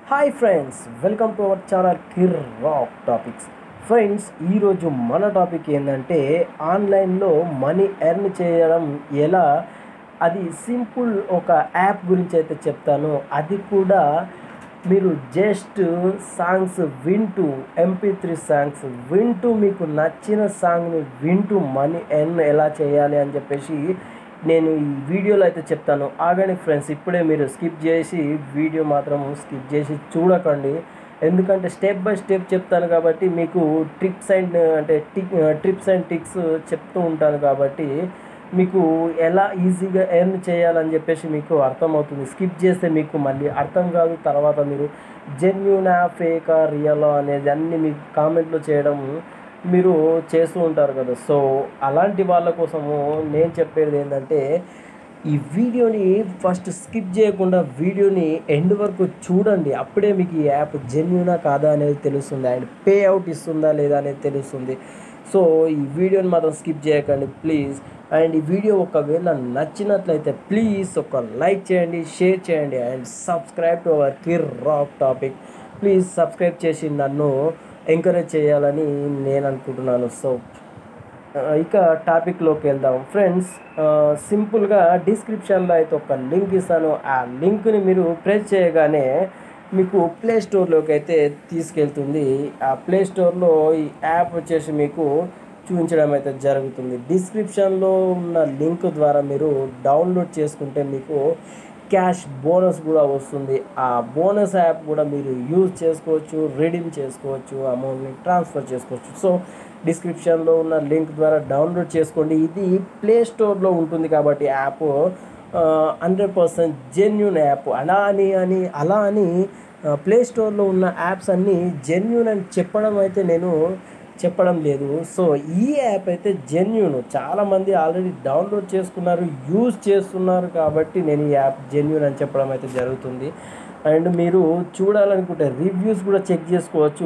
Hi friends welcome to our channel కిర్ రాక్ topics friends ఈరోజు మన టాపిక్ ఏంటంటే ఆన్లైన్లో మనీ ఎర్న్ చేయడం ఎలా అది సింపుల్ ఒక యాప్ గురించి అయితే చెప్తాను అది కూడా మీరు జస్ట్ సాంగ్స్ వింటూ ఎంపీ త్రీ సాంగ్స్ వింటూ మీకు నచ్చిన సాంగ్ని వింటూ మనీ ఎర్న్ ఎలా చేయాలి అని చెప్పేసి నేను ఈ వీడియోలో అయితే చెప్తాను ఆగండి ఫ్రెండ్స్ ఇప్పుడే మీరు స్కిప్ చేసి వీడియో మాత్రం స్కిప్ చేసి చూడకండి ఎందుకంటే స్టెప్ బై స్టెప్ చెప్తాను కాబట్టి మీకు ట్రిక్స్ అండ్ అంటే టిక్ ట్రిప్స్ అండ్ టిక్స్ చెప్తూ ఉంటాను కాబట్టి మీకు ఎలా ఈజీగా ఎర్న్ చేయాలని చెప్పేసి మీకు అర్థమవుతుంది స్కిప్ చేస్తే మీకు మళ్ళీ అర్థం కాదు తర్వాత మీరు జెన్యునా ఫేకా రియలా అనేది అన్నీ మీకు కామెంట్లో చేయడం మీరు చేస్తూ ఉంటారు కదా సో అలాంటి వాళ్ళ కోసము నేను చెప్పేది ఏంటంటే ఈ వీడియోని ఫస్ట్ స్కిప్ చేయకుండా వీడియోని ఎండ్ వరకు చూడండి అప్పుడే మీకు ఈ యాప్ జెన్యునా కాదా అనేది తెలుస్తుంది అండ్ పే అవుట్ ఇస్తుందా లేదా అనేది తెలుస్తుంది సో ఈ వీడియోని మాత్రం స్కిప్ చేయకండి ప్లీజ్ అండ్ ఈ వీడియో ఒకవేళ నచ్చినట్లయితే ప్లీజ్ ఒక లైక్ చేయండి షేర్ చేయండి అండ్ సబ్స్క్రైబ్ టు అవర్ కిర్ రాక్ టాపిక్ ప్లీజ్ సబ్స్క్రైబ్ చేసి నన్ను ఎంకరేజ్ చేయాలని నేను అనుకుంటున్నాను సో ఇక టాపిక్లోకి వెళ్దాం ఫ్రెండ్స్ సింపుల్గా డిస్క్రిప్షన్లో అయితే ఒక లింక్ ఇస్తాను ఆ లింక్ని మీరు ప్రెస్ చేయగానే మీకు ప్లే స్టోర్లోకి అయితే తీసుకెళ్తుంది ఆ ప్లే స్టోర్లో ఈ యాప్ వచ్చేసి మీకు చూపించడం అయితే జరుగుతుంది డిస్క్రిప్షన్లో ఉన్న లింక్ ద్వారా మీరు డౌన్లోడ్ చేసుకుంటే మీకు క్యాష్ బోనస్ కూడా వస్తుంది ఆ బోనస్ యాప్ కూడా మీరు యూజ్ చేసుకోవచ్చు రిడీమ్ చేసుకోవచ్చు అమౌంట్ని ట్రాన్స్ఫర్ చేసుకోవచ్చు సో డిస్క్రిప్షన్లో ఉన్న లింక్ ద్వారా డౌన్లోడ్ చేసుకోండి ఇది ప్లే స్టోర్లో ఉంటుంది కాబట్టి app hundred percent genuine app అలా అని అని అలా అని ప్లే స్టోర్లో ఉన్న యాప్స్ అన్నీ జెన్యున్ అని చెప్పడం అయితే నేను చెప్పడం లేదు సో ఈ యాప్ అయితే జెన్యున్ చాలామంది ఆల్రెడీ డౌన్లోడ్ చేసుకున్నారు యూజ్ చేస్తున్నారు కాబట్టి నేను ఈ యాప్ జెన్యున్ అని చెప్పడం అయితే జరుగుతుంది అండ్ మీరు చూడాలనుకుంటే రివ్యూస్ కూడా చెక్ చేసుకోవచ్చు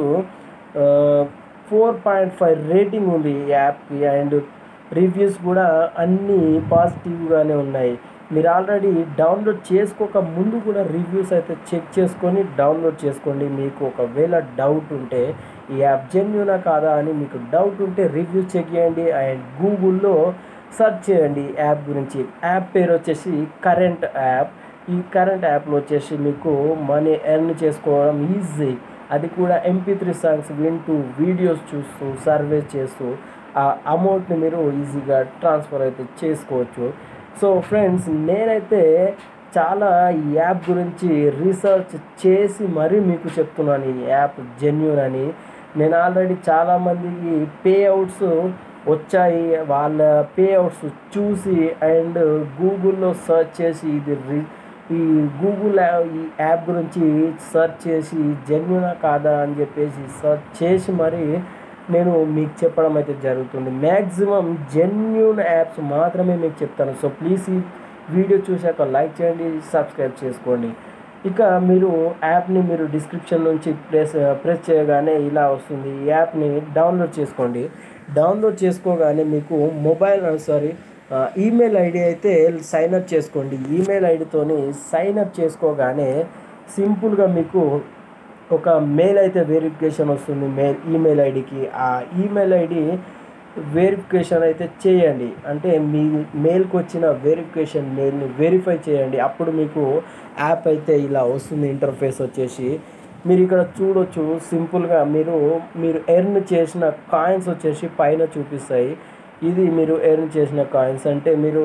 ఫోర్ పాయింట్ ఫైవ్ రేటింగ్ ఉంది ఈ యాప్కి అండ్ రివ్యూస్ కూడా అన్నీ పాజిటివ్గానే ఉన్నాయి మీరు ఆల్రెడీ డౌన్లోడ్ చేసుకోక ముందు కూడా రివ్యూస్ అయితే చెక్ చేసుకొని డౌన్లోడ్ చేసుకోండి మీకు ఒకవేళ డౌట్ ఉంటే ఈ యాప్ జెన్యునా కాదా అని మీకు డౌట్ ఉంటే రివ్యూ చెక్ చేయండి అండ్ గూగుల్లో సెర్చ్ చేయండి యాప్ గురించి యాప్ పేరు వచ్చేసి కరెంట్ యాప్ ఈ కరెంట్ యాప్లో వచ్చేసి మీకు మనీ ఎర్న్ చేసుకోవడం ఈజీ అది కూడా ఎంపీ త్రీ సాంగ్స్ వింటూ వీడియోస్ చూస్తూ సర్వే చేస్తూ ఆ అమౌంట్ని మీరు ఈజీగా ట్రాన్స్ఫర్ అయితే చేసుకోవచ్చు సో ఫ్రెండ్స్ నేనైతే చాలా ఈ యాప్ గురించి రీసెర్చ్ చేసి మరీ మీకు చెప్తున్నాను ఈ యాప్ జెన్యున్ అని నేను ఆల్రెడీ చాలామందికి పే అవుట్స్ వచ్చాయి వాళ్ళ పే అవుట్స్ చూసి అండ్ గూగుల్లో సెర్చ్ చేసి ఇది రి ఈ గూగుల్ ఈ యాప్ గురించి సెర్చ్ చేసి జెన్యునా కాదా అని చెప్పేసి సెర్చ్ చేసి మరి నేను మీకు చెప్పడం అయితే జరుగుతుంది మ్యాక్సిమం జెన్యున్ యాప్స్ మాత్రమే మీకు చెప్తాను సో ప్లీజ్ ఈ వీడియో చూశాక లైక్ చేయండి సబ్స్క్రైబ్ చేసుకోండి ఇక మీరు యాప్ని మీరు డిస్క్రిప్షన్ నుంచి ప్రెస్ ప్రెస్ చేయగానే ఇలా వస్తుంది ఈ యాప్ని డౌన్లోడ్ చేసుకోండి డౌన్లోడ్ చేసుకోగానే మీకు మొబైల్ సారీ ఈమెయిల్ ఐడి అయితే సైన్ అప్ చేసుకోండి ఈమెయిల్ ఐడితోని సైన్ అప్ చేసుకోగానే సింపుల్గా మీకు ఒక మెయిల్ అయితే వెరిఫికేషన్ వస్తుంది మెయిల్ ఈమెయిల్ ఐడికి ఆ ఈమెయిల్ ఐడి వెరిఫికేషన్ అయితే చేయండి అంటే మీ మెయిల్కి వచ్చిన వెరిఫికేషన్ మెయిల్ని వెరిఫై చేయండి అప్పుడు మీకు యాప్ అయితే ఇలా వస్తుంది ఇంటర్ఫేస్ వచ్చేసి మీరు ఇక్కడ చూడొచ్చు సింపుల్గా మీరు మీరు ఎర్న్ చేసిన కాయిన్స్ వచ్చేసి పైన చూపిస్తాయి ఇది మీరు ఎర్న్ చేసిన కాయిన్స్ అంటే మీరు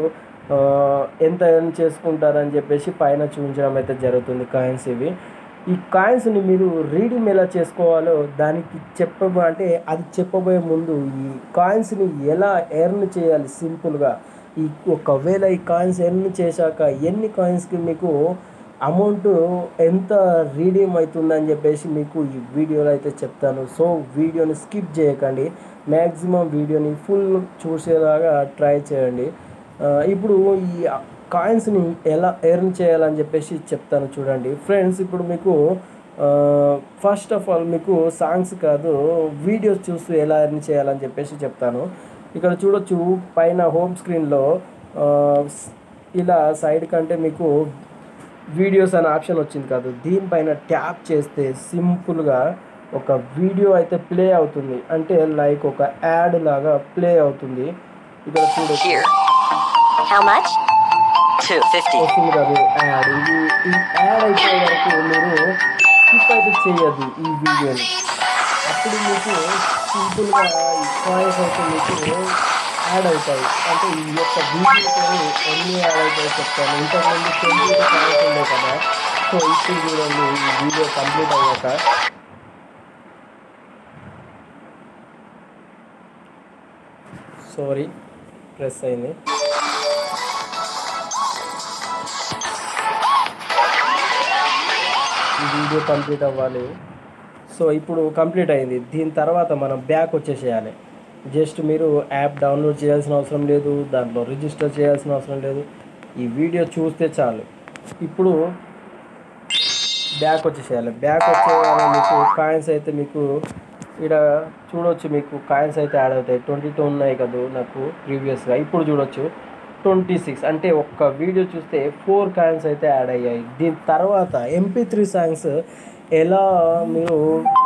ఎంత ఎర్న్ చేసుకుంటారని చెప్పేసి పైన చూపించడం అయితే జరుగుతుంది కాయిన్స్ ఇవి ఈ కాయిన్స్ని మీరు రీడింగ్ ఎలా చేసుకోవాలో దానికి చెప్పబో అంటే అది చెప్పబోయే ముందు ఈ కాయిన్స్ని ఎలా ఎర్న్ చేయాలి సింపుల్గా ఈ ఒకవేళ ఈ కాయిన్స్ ఎర్న్ చేశాక ఎన్ని కాయిన్స్కి మీకు అమౌంట్ ఎంత రీడీమ్ అవుతుందని చెప్పేసి మీకు ఈ వీడియోలో అయితే చెప్తాను సో వీడియోని స్కిప్ చేయకండి మ్యాక్సిమం వీడియోని ఫుల్ చూసేలాగా ట్రై చేయండి ఇప్పుడు ఈ కాయిన్స్ని ఎలా ఎర్న్ చేయాలని చెప్పేసి చెప్తాను చూడండి ఫ్రెండ్స్ ఇప్పుడు మీకు ఫస్ట్ ఆఫ్ ఆల్ మీకు సాంగ్స్ కాదు వీడియోస్ చూస్తూ ఎలా ఎర్న్ చేయాలని చెప్పేసి చెప్తాను ఇక్కడ చూడొచ్చు పైన హోమ్ స్క్రీన్లో ఇలా సైడ్ కంటే మీకు వీడియోస్ అనే ఆప్షన్ వచ్చింది కాదు దీనిపైన ట్యాప్ చేస్తే సింపుల్గా ఒక వీడియో అయితే ప్లే అవుతుంది అంటే లైక్ ఒక యాడ్ లాగా ప్లే అవుతుంది ఇక్కడ చూడొచ్చు Here. How much? 250. వస్తుంది కాదు యాడ్ ఇది ఈ యాడ్ అయిపోయే వరకు మీరు స్కిప్ అయితే చేయొద్దు ఈ వీడియోని అప్పుడు మీకు సింపుల్గా ఈ కాయిన్స్ అయితే మీకు యాడ్ అవుతాయి అంటే ఈ యొక్క వీడియోతో ఎన్ని యాడ్ అవుతాయో చెప్తాను ఇంతకుముందు ట్వంటీ కాయిన్స్ ఉండే కదా సో ఇప్పుడు చూడండి ఈ వీడియో కంప్లీట్ అయ్యాక సారీ ప్రెస్ అయింది ఈ వీడియో కంప్లీట్ అవ్వాలి సో ఇప్పుడు కంప్లీట్ అయింది దీని తర్వాత మనం బ్యాక్ వచ్చేసేయాలి జస్ట్ మీరు యాప్ డౌన్లోడ్ చేయాల్సిన అవసరం లేదు దాంట్లో రిజిస్టర్ చేయాల్సిన అవసరం లేదు ఈ వీడియో చూస్తే చాలు ఇప్పుడు బ్యాక్ వచ్చేసేయాలి బ్యాక్ వచ్చేయాలి మీకు కాయిన్స్ అయితే మీకు ఇక్కడ చూడొచ్చు మీకు కాయిన్స్ అయితే యాడ్ అవుతాయి ట్వంటీ టూ ఉన్నాయి కదా నాకు ప్రీవియస్గా ఇప్పుడు చూడొచ్చు ట్వంటీ సిక్స్ అంటే ఒక్క వీడియో చూస్తే ఫోర్ కాయిన్స్ అయితే యాడ్ అయ్యాయి దీని తర్వాత ఎంపీ త్రీ సాంగ్స్ ఎలా మీరు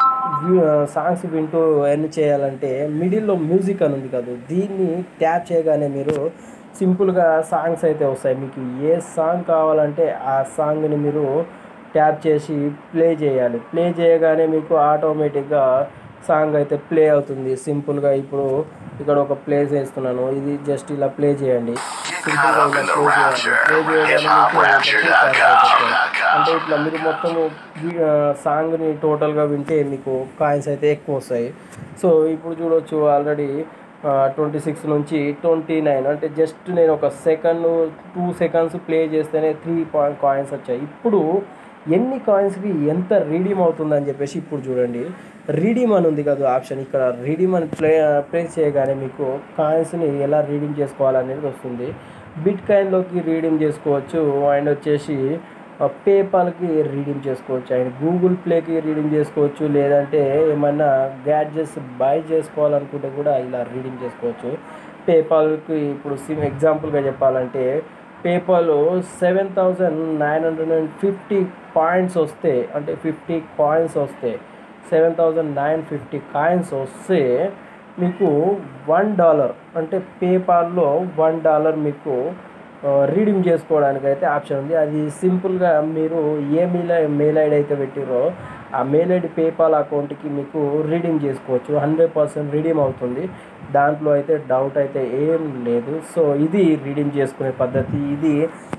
సాంగ్స్ వింటూ ఎర్న్ చేయాలంటే మిడిల్లో మ్యూజిక్ అని ఉంది కదా దీన్ని ట్యాప్ చేయగానే మీరు సింపుల్గా సాంగ్స్ అయితే వస్తాయి మీకు ఏ సాంగ్ కావాలంటే ఆ సాంగ్ని మీరు ట్యాప్ చేసి ప్లే చేయాలి ప్లే చేయగానే మీకు ఆటోమేటిక్గా సాంగ్ అయితే ప్లే అవుతుంది సింపుల్గా ఇప్పుడు ఇక్కడ ఒక ప్లే చేస్తున్నాను ఇది జస్ట్ ఇలా ప్లే చేయండి సింపుల్గా ఇలా ప్లే చేయాలి ప్లే చేయగానే మీకు అంటే ఇట్లా మీరు మొత్తము సాంగ్ని టోటల్గా వింటే మీకు కాయిన్స్ అయితే ఎక్కువ వస్తాయి సో ఇప్పుడు చూడొచ్చు ఆల్రెడీ ట్వంటీ సిక్స్ నుంచి ట్వంటీ నైన్ అంటే జస్ట్ నేను ఒక సెకండ్ టూ సెకండ్స్ ప్లే చేస్తేనే త్రీ పాయింట్ కాయిన్స్ వచ్చాయి ఇప్పుడు ఎన్ని కాయిన్స్కి ఎంత రీడీమ్ అవుతుందని చెప్పేసి ఇప్పుడు చూడండి రీడీమ్ అని ఉంది కదా ఆప్షన్ ఇక్కడ రీడీమ్ అని ప్లే ప్లేస్ చేయగానే మీకు కాయిన్స్ని ఎలా రీడీమ్ చేసుకోవాలనేది వస్తుంది బిట్ కాయిన్లోకి రీడీమ్ చేసుకోవచ్చు అండ్ వచ్చేసి పేపాల్కి రీడింగ్ చేసుకోవచ్చు అండ్ గూగుల్ ప్లేకి రీడింగ్ చేసుకోవచ్చు లేదంటే ఏమన్నా గ్యాడ్జెట్స్ బై చేసుకోవాలనుకుంటే కూడా ఇలా రీడింగ్ చేసుకోవచ్చు పేపాల్కి ఇప్పుడు సిమ్ ఎగ్జాంపుల్గా చెప్పాలంటే PayPal seven thousand nine hundred and fifty points వస్తే అంటే ఫిఫ్టీ కాయిన్స్ వస్తే seven thousand nine fifty coins వస్తే మీకు వన్ డాలర్ అంటే పేపాల్లో వన్ డాలర్ మీకు రీడింగ్ చేసుకోవడానికి అయితే ఆప్షన్ ఉంది అది సింపుల్గా మీరు ఏ మెయిల్ మెయిల్ ఐడి అయితే పెట్టిరో ఆ మెయిల్ ఐడి పేపాల్ అకౌంట్కి మీకు రీడింగ్ చేసుకోవచ్చు హండ్రెడ్ పర్సెంట్ రీడీమ్ అవుతుంది దాంట్లో అయితే డౌట్ అయితే ఏం లేదు సో ఇది రీడింగ్ చేసుకునే పద్ధతి ఇది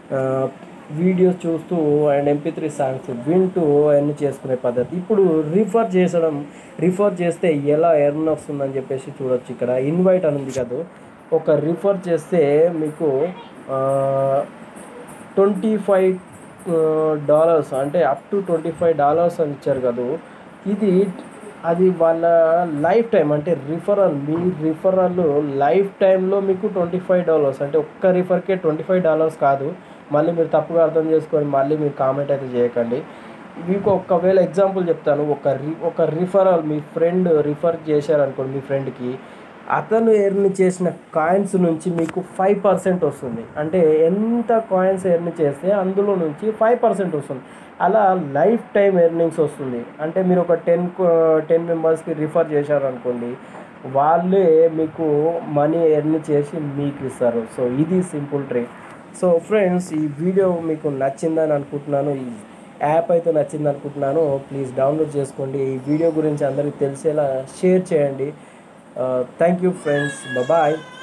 వీడియోస్ చూస్తూ అండ్ ఎంపీ త్రీ సాంగ్స్ వింటూ ఎర్న్ చేసుకునే పద్ధతి ఇప్పుడు రిఫర్ చేసడం రిఫర్ చేస్తే ఎలా ఎర్న్ వస్తుందని చెప్పేసి చూడొచ్చు ఇక్కడ ఇన్వైట్ అని ఉంది కదా ఒక రిఫర్ చేస్తే మీకు ట్వంటీ ఫైవ్ డాలర్స్ అంటే up to twenty five dollars అని ఇచ్చారు కదా ఇది అది వాళ్ళ లైఫ్ టైం అంటే రిఫరల్ మీ రిఫరల్ లైఫ్ టైంలో మీకు ట్వంటీ ఫైవ్ డాలర్స్ అంటే ఒక్క రిఫర్కే ట్వంటీ ఫైవ్ డాలర్స్ కాదు మళ్ళీ మీరు తప్పుగా అర్థం చేసుకొని మళ్ళీ మీరు కామెంట్ అయితే చేయకండి మీకు ఒకవేళ ఎగ్జాంపుల్ చెప్తాను ఒక రి ఒక రిఫరల్ మీ ఫ్రెండ్ రిఫర్ చేశారనుకోండి మీ ఫ్రెండ్కి అతను ఎర్న్ చేసిన కాయిన్స్ నుంచి మీకు ఫైవ్ పర్సెంట్ వస్తుంది అంటే ఎంత కాయిన్స్ ఎర్న్ చేస్తే అందులో నుంచి ఫైవ్ పర్సెంట్ వస్తుంది అలా లైఫ్ టైం ఎర్నింగ్స్ వస్తుంది అంటే మీరు ఒక టెన్ టెన్ మెంబర్స్కి రిఫర్ చేశారనుకోండి వాళ్ళే మీకు మనీ ఎర్న్ చేసి మీకు ఇస్తారు సో ఇది సింపుల్ ట్రిక్ సో ఫ్రెండ్స్ ఈ వీడియో మీకు నచ్చిందని అనుకుంటున్నాను ఈ యాప్ అయితే నచ్చింది అనుకుంటున్నాను ప్లీజ్ డౌన్లోడ్ చేసుకోండి ఈ వీడియో గురించి అందరికీ తెలిసేలా షేర్ చేయండి థ్యాంక్ యూ ఫ్రెండ్స్ బాయ్